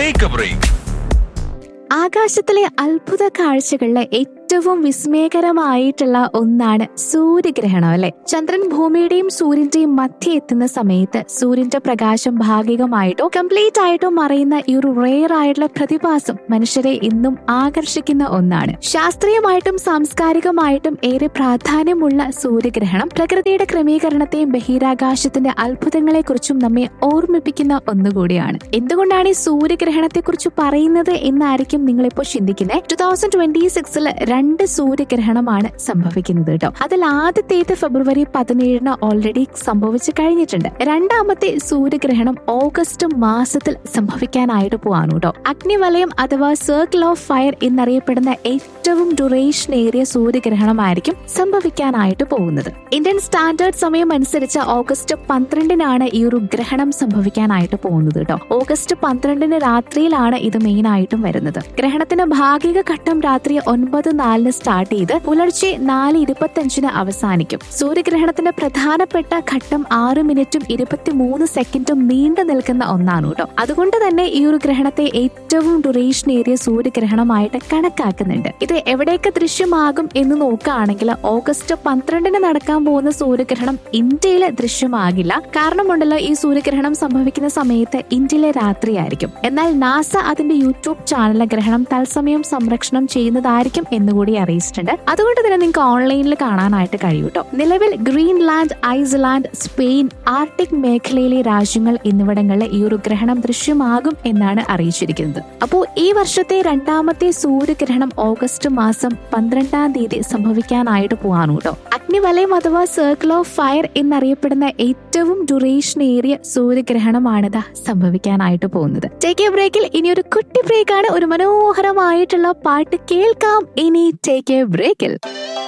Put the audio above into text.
take A break ആകാശത്തിലെ അത്ഭുത കാഴ്ചകളിലെ ഏറ്റവും വിസ്മയകരമായിട്ടുള്ള ഒന്നാണ് സൂര്യഗ്രഹണം അല്ലെ ചന്ദ്രൻ ഭൂമിയുടെയും സൂര്യന്റെയും മധ്യ എത്തുന്ന സമയത്ത് സൂര്യന്റെ പ്രകാശം ഭാഗികമായിട്ടോ കംപ്ലീറ്റ് ആയിട്ടോ മറയുന്ന ഈ ഒരു റെയർ ആയിട്ടുള്ള പ്രതിഭാസം മനുഷ്യരെ ഇന്നും ആകർഷിക്കുന്ന ഒന്നാണ് ശാസ്ത്രീയമായിട്ടും സാംസ്കാരികമായിട്ടും ഏറെ പ്രാധാന്യമുള്ള സൂര്യഗ്രഹണം പ്രകൃതിയുടെ ക്രമീകരണത്തെയും ബഹിരാകാശത്തിന്റെ അത്ഭുതങ്ങളെക്കുറിച്ചും നമ്മെ ഓർമ്മിപ്പിക്കുന്ന ഒന്നുകൂടിയാണ് എന്തുകൊണ്ടാണ് ഈ സൂര്യഗ്രഹണത്തെ കുറിച്ച് പറയുന്നത് എന്നായിരിക്കും നിങ്ങളിപ്പോൾ ചിന്തിക്കുന്നത് ടു തൗസൻഡ് ട്വന്റി സിക്സിൽ രണ്ട് സൂര്യഗ്രഹണമാണ് സംഭവിക്കുന്നത് കേട്ടോ അതിൽ ആദ്യത്തേത് ഫെബ്രുവരി പതിനേഴിന് ഓൾറെഡി സംഭവിച്ചു കഴിഞ്ഞിട്ടുണ്ട് രണ്ടാമത്തെ സൂര്യഗ്രഹണം ഓഗസ്റ്റ് മാസത്തിൽ സംഭവിക്കാനായിട്ട് പോവാണ് കേട്ടോ അഗ്നിവലയം അഥവാ സർക്കിൾ ഓഫ് ഫയർ എന്നറിയപ്പെടുന്ന ഏറ്റവും ഡ്യൂറേഷൻ ഏറിയ സൂര്യഗ്രഹണമായിരിക്കും സംഭവിക്കാനായിട്ട് പോകുന്നത് ഇന്ത്യൻ സ്റ്റാൻഡേർഡ് സമയം അനുസരിച്ച് ഓഗസ്റ്റ് പന്ത്രണ്ടിനാണ് ഈ ഒരു ഗ്രഹണം സംഭവിക്കാനായിട്ട് പോകുന്നത് കേട്ടോ ഓഗസ്റ്റ് പന്ത്രണ്ടിന് രാത്രിയിലാണ് ഇത് മെയിൻ ആയിട്ടും വരുന്നത് ഗ്രഹണത്തിന്റെ ഭാഗിക ഘട്ടം രാത്രി ഒൻപത് നാലിന് സ്റ്റാർട്ട് ചെയ്ത് പുലർച്ചെ നാല് ഇരുപത്തഞ്ചിന് അവസാനിക്കും സൂര്യഗ്രഹണത്തിന്റെ പ്രധാനപ്പെട്ട ഘട്ടം ആറ് മിനിറ്റും ഇരുപത്തിമൂന്ന് സെക്കൻഡും നീണ്ടു നിൽക്കുന്ന ഒന്നാണ് കേട്ടോ അതുകൊണ്ട് തന്നെ ഈ ഒരു ഗ്രഹണത്തെ ഏറ്റവും ഡ്യൂറേഷൻ ഏറിയ സൂര്യഗ്രഹണമായിട്ട് കണക്കാക്കുന്നുണ്ട് ഇത് എവിടെയൊക്കെ ദൃശ്യമാകും എന്ന് നോക്കുകയാണെങ്കിൽ ഓഗസ്റ്റ് പന്ത്രണ്ടിന് നടക്കാൻ പോകുന്ന സൂര്യഗ്രഹണം ഇന്ത്യയിൽ ദൃശ്യമാകില്ല കാരണമുണ്ടല്ലോ ഈ സൂര്യഗ്രഹണം സംഭവിക്കുന്ന സമയത്ത് ഇന്ത്യയിലെ രാത്രിയായിരിക്കും എന്നാൽ നാസ അതിന്റെ യൂട്യൂബ് ചാനലിലെ ഗ്രഹണം തത്സമയം സംരക്ഷണം ചെയ്യുന്നതായിരിക്കും എന്നുകൂടി അറിയിച്ചിട്ടുണ്ട് അതുകൊണ്ട് തന്നെ നിങ്ങൾക്ക് ഓൺലൈനിൽ കാണാനായിട്ട് കഴിയും കേട്ടോ നിലവിൽ ഗ്രീൻലാൻഡ് ഐസ്ലാൻഡ് സ്പെയിൻ ആർട്ടിക് മേഖലയിലെ രാജ്യങ്ങൾ എന്നിവിടങ്ങളിൽ ഈ ഒരു ഗ്രഹണം ദൃശ്യമാകും എന്നാണ് അറിയിച്ചിരിക്കുന്നത് അപ്പോൾ ഈ വർഷത്തെ രണ്ടാമത്തെ സൂര്യഗ്രഹണം ഓഗസ്റ്റ് മാസം പന്ത്രണ്ടാം തീയതി സംഭവിക്കാനായിട്ട് പോവാണ് കേട്ടോ അഗ്നിവലയം അഥവാ സർക്കിൾ ഓഫ് ഫയർ എന്നറിയപ്പെടുന്ന ഏറ്റവും ഡ്യൂറേഷൻ ഏറിയ സൂര്യഗ്രഹണമാണിത് സംഭവിക്കാനായിട്ട് പോകുന്നത് ടേക്ക് എ ബ്രേക്കിൽ ഇനി ഒരു കുട്ടി ബ്രേക്കാണ് ഒരു മനോഹരമായിട്ടുള്ള പാട്ട് കേൾക്കാം ഇനി ടേക്ക് എ ബ്രേക്കിൽ